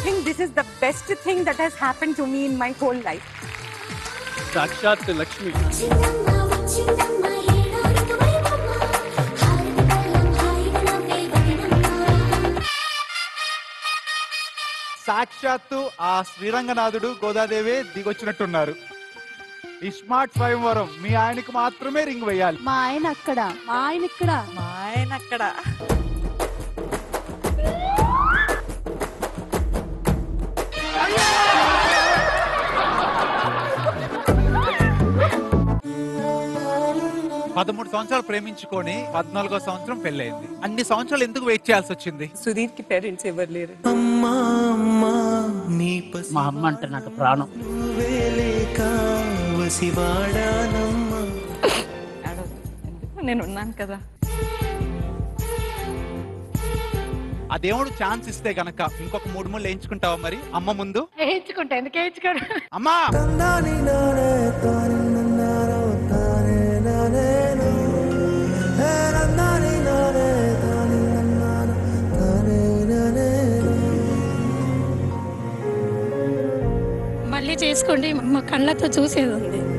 think this is the best thing that has happened to me in my whole life. సాక్షాత్ లక్ష్మి చిన్నమ్మ వచ్చిందమ్మ ఏడాదికి వైపమ్మ హారతి పళ్ళం హాయిగా నవ్వే వదినమ్మ సాక్షాత్తు ఆ శ్రీరంగనాథుడు గోదాదేవి దిగొచ్చినట్టున్నారు ఈ స్మార్ట్ స్వయంవరం మీ ఆయనకి మాత్రమే రింగ్ వేయాలి మా ఆయన అక్కడ మా ఆయన ఇక్కడ మా ఆయన అక్కడ పదమూడు సంవత్సరాలు ప్రేమించుకొని పద్నాలుగో సంవత్సరం పెళ్ళయింది అన్ని సంవత్సరాలు ఎందుకు వెయిట్ చేయాల్సి వచ్చింది సుధీర్ కి పేరెంట్స్ ఎవరు లేరు అమ్మా అమ్మా నీ పసి మా అమ్మ అంటే నాకు ప్రాణం నువ్వేలేక వసివాడానమ్మా నేను ఉన్నాను కదా ఆ దేవుడు ఛాన్స్ ఇస్తే గనక ఇంకొక మూడు మూడు వేయించుకుంటావా మరి అమ్మ ముందు వేయించుకుంటా ఎందుకు వేయించుకోడు అమ్మా తందాని నానే తాని నన్నారో తానే నానేను హే నందాని నానే తాని నన్నారో తానే నానేను మళ్ళీ చేసుకోండి మా కళ్ళతో చూసేది ఉంది